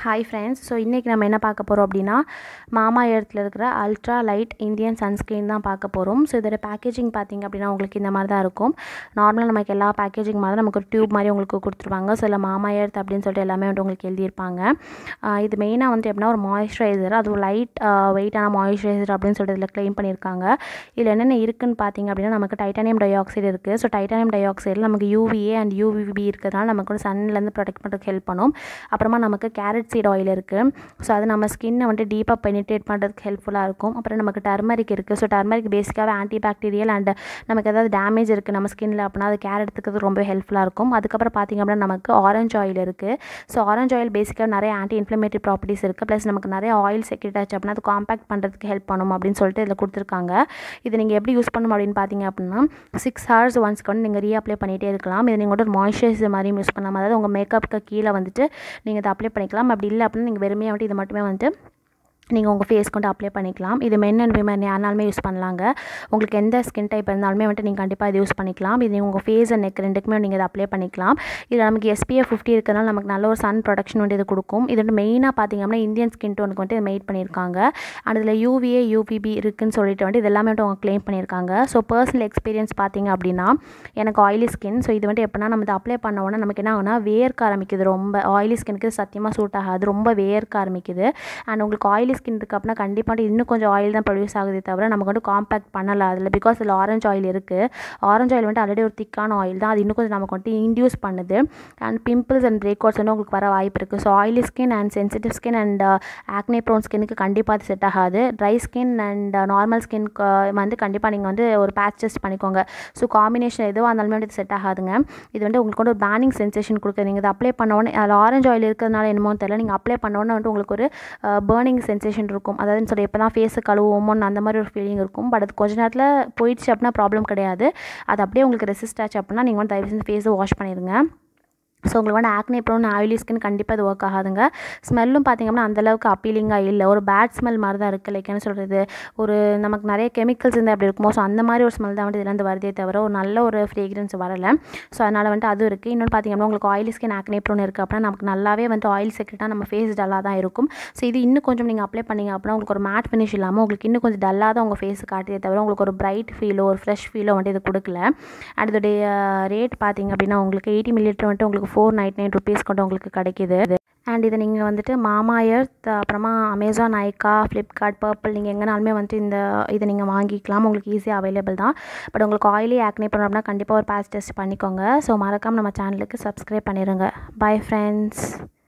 hi friends so இன்றைக்கி நம்ம என்ன பார்க்க போகிறோம் அப்படின்னா மாமா எர்த்தில் இருக்கிற அல்ட்ரா லைட் இந்தியன் சன்ஸ்க்ரீன் தான் பார்க்க போகிறோம் ஸோ இதோட பேக்கேஜிங் பார்த்திங்க அப்படின்னா உங்களுக்கு இந்த மாதிரி தான் இருக்கும் நார்மலாக நமக்கு எல்லா பேக்கேஜிங் மாதிரி நமக்கு ஒரு டியூப் மாதிரி உங்களுக்கு கொடுத்துருவாங்க ஸோ இல்லை மாமா எர்த் அப்படின்னு சொல்லிட்டு எல்லாமே வந்துட்டு உங்களுக்கு எழுதியிருப்பாங்க ஆஹ் இது மெயினாக வந்துட்டு எப்படின்னா ஒரு மாய்ஸ்சரைசர் அது லைட் வெயிட்டான மாய்ஸ்சரைசர் அப்படின்னு சொல்லிட்டு இதில் க்ளைம் பண்ணியிருக்காங்க இதில் என்னென்ன இருக்குன்னு பார்த்தீங்க அப்படின்னா நமக்கு டைட்டானியம் டை ஆக்சைடு இருக்குது ஸோ டைட்டானியம் டை ஆக்சைடில் நமக்கு யூவிஏ அண்ட் யூவிபி இருக்கிறதுனால நமக்கு வந்து சன்லேருந்து ப்ரொடெக்ட் பண்ணுறதுக்கு ஹெல்ப் பண்ணும் அப்புறமா நமக்கு கேரட் சீட் ஆயில் இருக்குது ஸோ அது நம்ம ஸ்கின்னை வந்துட்டு டீப்பாக பெனிட்ரேட் பண்ணுறதுக்கு ஹெல்ப்ஃபுல்லாக இருக்கும் அப்புறம் நமக்கு டர்மரிக் இருக்குது ஸோ டர்மரிக் பேசிக்காகவே ஆன்டி பாக்டீரியல் அண்ட் நமக்கு ஏதாவது டேமேஜ் இருக்குது நம்ம ஸ்கின்னில் அப்படின்னா அது கேர் எடுத்துக்கிறது ரொம்ப ஹெல்ப்ஃபுல்லாக இருக்கும் அதுக்கப்புறம் பார்த்திங்க அப்படின்னா நமக்கு ஆரஞ்சு ஆயில் இருக்குது ஸோ ஆரஞ்சு ஆயில் பேசிக்காக நிறைய ஆன்டி இன்ஃப்ளமேட்டரி ப்ராப்பர்ட்டிஸ் இருக்குது ப்ளஸ் நமக்கு நிறைய ஆயில் செக்ரெட் ஆச்சு அப்படின்னா அது காம்பேக்ட் பண்ணுறதுக்கு ஹெல்ப் பண்ணும் அப்படின்னு சொல்லிட்டு இதில் கொடுத்துருக்காங்க இது நீங்கள் எப்படி யூஸ் பண்ணணும் அப்படின்னு பார்த்தீங்க அப்படின்னா சிக்ஸ் ஹவர்ஸ் ஒன்ஸ்க்கு வந்து நீங்கள் ரீஅப்ளை பண்ணிகிட்டே இருக்கலாம் இது நீங்கள் வந்து ஒரு மாய்ஸ்சரைசர் மாதிரியும் யூஸ் பண்ணலாம் அதாவது உங்கள் மேக்கப்புக்கு கீழே வந்துட்டு நீங்கள் இதை அப்ளை பண்ணிக்கலாம் அப்படி இல்லை அப்படின்னா நீங்கள் வெறுமையாக வந்துட்டு இது மட்டுமே வந்துட்டு நீங்கள் உங்கள் ஃபேஸ் கொண்டு அப்ளை பண்ணிக்கலாம் இது மென் அண்ட் விமன் யாருனாலுமே யூஸ் பண்ணலாங்க உங்களுக்கு எந்த ஸ்கின் டைப் இருந்தாலுமே வந்துட்டு நீங்கள் கண்டிப்பாக இது யூஸ் பண்ணிக்கலாம் இது உங்கள் ஃபேஸ் அண்ட் நெக் ரெண்டுக்குமே நீங்கள் இதை அப்ளை பண்ணிக்கலாம் இதில் நமக்கு எஸ்பிஎஃப் ஃபிஃப்டி இருக்கிறதுனால நமக்கு நல்ல ஒரு சன் ப்ரொடக்ஷன் வந்து இது கொடுக்கும் இது வந்து மெயினாக பார்த்தீங்க அப்படின்னா இந்தியன் ஸ்கின் டோனுக்கு வந்துட்டு இது மெயிட் பண்ணியிருக்காங்க அண்ட் இதில் யூவிஏ யூபிபி இருக்குன்னு சொல்லிட்டு வந்துட்டு இது எல்லாமே வந்துட்டு அவங்க க்ளைம் பண்ணியிருக்காங்க ஸோ பர்சனல் எக்ஸ்பீரியன்ஸ் பார்த்தீங்க அப்படின்னா எனக்கு ஆயிலி ஸ்கின் ஸோ இது வந்துட்டு எப்படின்னா நம்ம இதை அப்ளை பண்ண உடனே நமக்கு என்ன ஆகுனா வேர்க்க ஆரம்பிக்குது ரொம்ப ஆயிலி ஸ்கினுக்கு சத்தியமாக சூட் ஆகாது ரொம்ப வேர்க்க ஆரம்பிக்குது அண்ட் உங்களுக்கு ஆயிலி ஸ்கின் இருக்குது அப்படின்னா கண்டிப்பாக இன்னும் கொஞ்சம் ஆயில் தான் ப்ரொடியூஸ் ஆகுதே தவிர நமக்கு வந்து காம்பேக்ட் பண்ணலை அதில் பிகாஸ் அதில் ஆரஞ்சு ஆயில் இருக்குது ஆரஞ்சு ஆயில் வந்துட்டு ஆல்ரெடி ஒரு திக்கான ஆயில் தான் அது இன்னும் கொஞ்சம் நமக்கு வந்துட்டு இன்டியூஸ் பண்ணுது and pimples and breakouts வந்து உங்களுக்கு வர வாய்ப்பு இருக்குது so oily skin and sensitive skin and acne prone ஸ்கின்னுக்கு கண்டிப்பாக அது செட் ஆகாது ட்ரை ஸ்கின் அண்ட் நார்மல் ஸ்கின்க்கு வந்து கண்டிப்பாக நீங்கள் வந்து ஒரு பேட்ச் டெஸ்ட் பண்ணிக்கோங்க ஸோ காம்பினேஷன் எதுவாக இருந்தாலுமே வந்து இது செட் ஆகாதுங்க இது வந்து உங்களுக்கு வந்து ஒரு பேனிங் சென்சேஷன் கொடுக்குது நீங்கள் இதை அப்ளை பண்ண உடனே அதில் ஆரஞ்சு ஆயில் இருக்கிறதுனால என்னமோ தெரியல நீங்கள் அப்ளை பண்ண உடனே வந்துட்டு உங்களுக்கு ஒரு பேர்னிங் சென்சேஷன் இருக்கும் அதாவது சொல்லி எப்போ தான் ஃபேஸு கழுவுவோமோன்னு அந்த மாதிரி ஒரு ஃபீலிங் இருக்கும் பட் அது கொஞ்ச நேரத்தில் போயிடுச்சு அப்படின்னா ப்ராப்ளம் கிடையாது அது அப்படியே உங்களுக்கு ரெசிஸ்ட் ஆச்சு அப்படின்னா நீங்கள் வந்து தயவு செஞ்சு ஃபேஸை வாஷ் பண்ணிடுங்க ஸோ உங்களுக்கு வந்து ஆக்னே ப்ரோன் ஆயிலி ஸ்கின் கண்டிப்பாக இது ஒர்க் ஆகாதுங்க ஸ்மெல்லும் பார்த்திங்கன்னா அந்தளவுக்கு அப்பீலிங்காக இல்லை ஒரு பேட் ஸ்மெல் மாதிரி தான் இருக்குது லைக் என்ன சொல்கிறது ஒரு நமக்கு நிறைய கெமிக்கல்ஸ் இருந்தால் அப்படி இருக்குமோ ஸோ அந்த மாதிரி ஒரு ஸ்மெல் தான் வந்து இதுலேருந்து வருதே தவிர ஒரு நல்ல ஒரு ஃப்ரேக்ரன்ஸ் வரலை ஸோ அதனால் வந்துட்டு அதுவும் இருக்குது இன்னொன்று பார்த்திங்கன்னா உங்களுக்கு ஆயிலி ஸ்கின் ஆக்னே ப்ரோன் இருக்குது அப்படின்னா நமக்கு நல்லாவே வந்து ஆயில் செக்ரெட்டாக நம்ம ஃபேஸ் டல்லாக தான் இருக்கும் ஸோ இது இன்னும் கொஞ்சம் நீங்கள் அப்ளை பண்ணிங்க அப்படின்னா உங்களுக்கு ஒரு மேட் ஃபினிஷ் இல்லாமல் உங்களுக்கு இன்னும் கொஞ்சம் டல்லாக தான் உங்கள் ஃபேஸ் காட்டுதே தவிர உங்களுக்கு ஒரு பிரைட் ஃபீலோ ஒரு ஃப்ரெஷ் ஃபீலோ வந்துட்டு இது கொடுக்கல அண்ட் இதோடைய ரேட் பார்த்திங்க அப்படின்னா உங்களுக்கு எயிட்டி மில்லிலிட்டர் வந்துட்டு உங்களுக்கு ஃபோர் நைன்டி நைன் ருபீஸ் கொண்டு உங்களுக்கு கிடைக்கிது அண்ட் இதை நீங்கள் வந்துட்டு மாமா எர்த் அப்புறமா அமேசான் ஐக்கா ஃப்ளிப்கார்ட் பர்பிள் நீங்கள் எங்கேனாலுமே வந்துட்டு இந்த இதை நீங்கள் வாங்கிக்கலாம் உங்களுக்கு ஈஸியாக அவைலபிள் தான் பட் உங்களுக்கு ஆயிலி ஆக்னே பண்ணோம்னா கண்டிப்பாக ஒரு பேட்ச் டெஸ்ட் பண்ணிக்கோங்க ஸோ மறக்காமல் நம்ம சேனலுக்கு சப்ஸ்கிரைப் பண்ணிடுங்க பை ஃப்ரெண்ட்ஸ்